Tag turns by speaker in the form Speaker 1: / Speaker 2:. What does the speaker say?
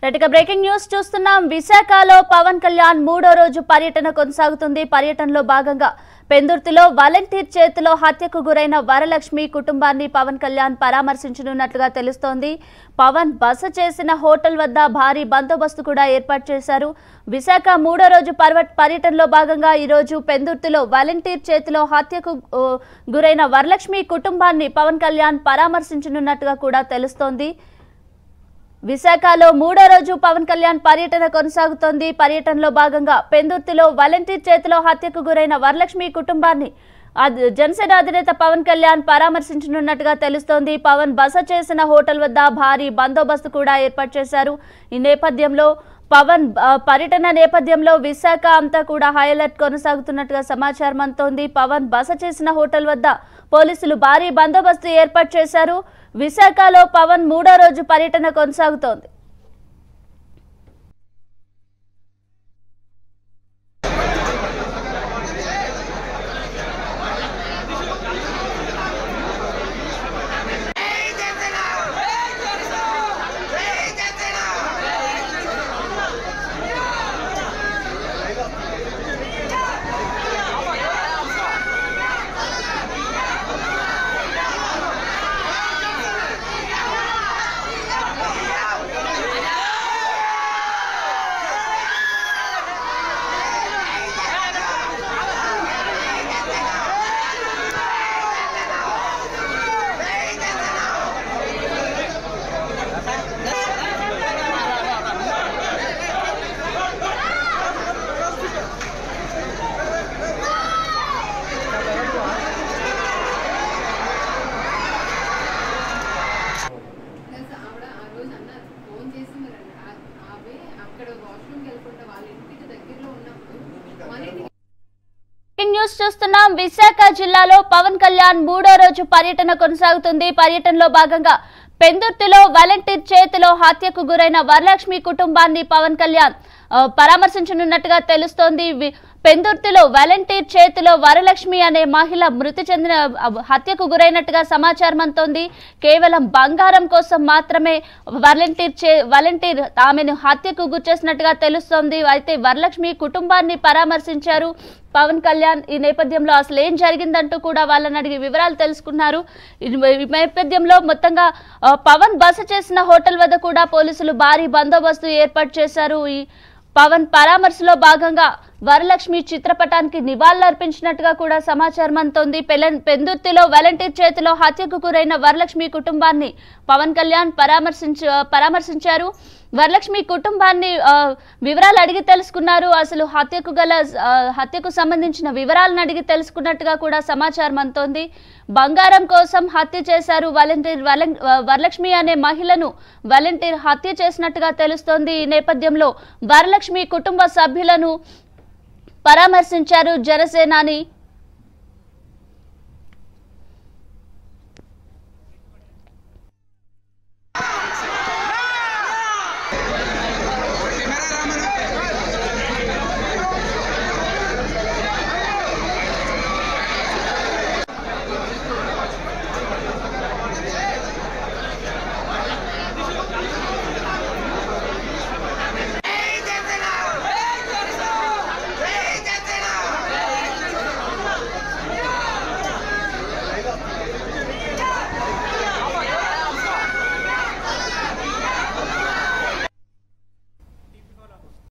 Speaker 1: రైట్గా breaking news చూస్తున్నాం విశాఖలో పవన్ కళ్యాణ్ మూడో రోజు పర్యటన కొనసాగుతుంది పర్యటనలో భాగంగా పెందుర్తిలో వాలంటీర్ చేతిలో హత్యకు గురైన వరలక్ష్మి కుటుంబాన్ని పవన్ కళ్యాణ్ పరామర్శించనున్నట్లుగా తెలుస్తోంది పవన్ బస చేసిన హోటల్ వద్ద భారీ బందోబస్తు కూడా ఏర్పాటు చేశారు విశాఖ మూడో రోజు పర్వ పర్యటనలో భాగంగా ఈరోజు పెందుర్తిలో వాలంటీర్ చేతిలో హత్యకు ఓ, గురైన వరలక్ష్మి కుటుంబాన్ని పవన్ కళ్యాణ్ పరామర్శించనున్నట్టుగా కూడా తెలుస్తోంది విశాఖలో మూడో రోజు పవన్ కళ్యాణ్ పర్యటన కొనసాగుతోంది పర్యటనలో భాగంగా పెందుర్తిలో వాలంటీర్ చేతిలో హత్యకు గురైన వరలక్ష్మి కుటుంబాన్ని అద్- జనసేన అధినేత పవన్ కళ్యాణ్ పరామర్శించనున్నట్టుగా తెలుస్తోంది పవన్ బస చేసిన హోటల్ వద్ద భారీ బందోబస్తు కూడా ఏర్పాటు చేశారు ఈ నేపథ్యంలో పవన్ ఆ, పర్యటన నేపథ్యంలో విశాఖ అంతా కూడా హై అలర్ట్ కొనసాగుతున్నట్టుగా సమాచారం అందుతోంది పవన్ బస చేసిన హోటల్ వద్ద పోలీసులు భారీ బందోబస్తు ఏర్పాటు చేశారు విశాఖలో పవన్ మూడో రోజు పర్యటన కొనసాగుతోంది
Speaker 2: ప్లస్ ఆవిడ ఆ రోజు అన్నారు ఫోన్ చేసి మరి ఆ- ఆమె అక్కడ వాష్రూమ్కి వెళ్ళకుండా వాళ్ళ ఇంటికి దగ్గరలో ఉన్నప్పుడు మన ఇంటికి
Speaker 1: బ్రేకింగ్ న్యూస్ చూస్తున్నాం విశాఖ జిల్లాలో పవన్ కళ్యాణ్ మూడో రోజు పర్యటన కొనసాగుతుంది పర్యటనలో భాగంగా పెందుర్తిలో వాలంటీర్ చేతిలో హత్యకు గురైన వరలక్ష్మి కుటుంబాన్ని పవన్ కళ్యాణ్ ఆ, పరామర్శించనున్నట్టుగా తెలుస్తోంది వి- పెందుర్తిలో వాలంటీర్ చేతిలో వరలక్ష్మి అనే మహిళ మృతి చెందిన ఆ, హత్యకు గురైనట్టుగా సమాచారం అందుతోంది కేవలం బంగారం కోసం మాత్రమే వాలంటీర్ చే వాలంటీర్ ఆమెను హత్యకు గుర్చేసినట్టుగా తెలుస్తోంది అయితే వరలక్ష్మి కుటుంబాన్ని పరామర్శించారు పవన్ కళ్యాణ్ ఈ నేపథ్యంలో అసలు ఏం జరిగిందంటూ కూడా వాళ్ళని అడిగి వివరాలు తెలుసుకున్నారు ఈ ఈ నేపథ్యంలో మొత్తంగా ఆ, పవన్ బస చేసిన హోటల్ వద్ద కూడా పోలీసులు భారీ బందోబస్తు ఏర్పాటు చేశారు ఈ పవన్ పరామర్శలో భాగంగా వరలక్ష్మి చిత్రపటానికి నివాళులర్పించినట్టుగా కూడా సమాచారం అందుతోంది పెలన్ పెందుర్తిలో వాలంటీర్ చేతిలో హత్యకు గురైన వరలక్ష్మి కుటుంబాన్ని పవన్ కళ్యాణ్ పరామర్శించ పరామర్శించారు వరలక్ష్మి కుటుంబాన్ని ఆ, వివరాలు అడిగి తెలుసుకున్నారు అసలు హత్యకు గల ఆ, హత్యకు సంబంధించిన వివరాలను అడిగి తెలుసుకున్నట్టుగా కూడా సమాచారం అందుతోంది బంగారం కోసం హత్య చేశారు వాలంటీర్ వలం- వరలక్ష్మి అనే మహిళను వాలంటీర్ హత్య చేసినట్టుగా తెలుస్తోంది ఈ నేపథ్యంలో వరలక్ష్మి కుటుంబ సభ్యులను పరామర్శించారు జనసేనాని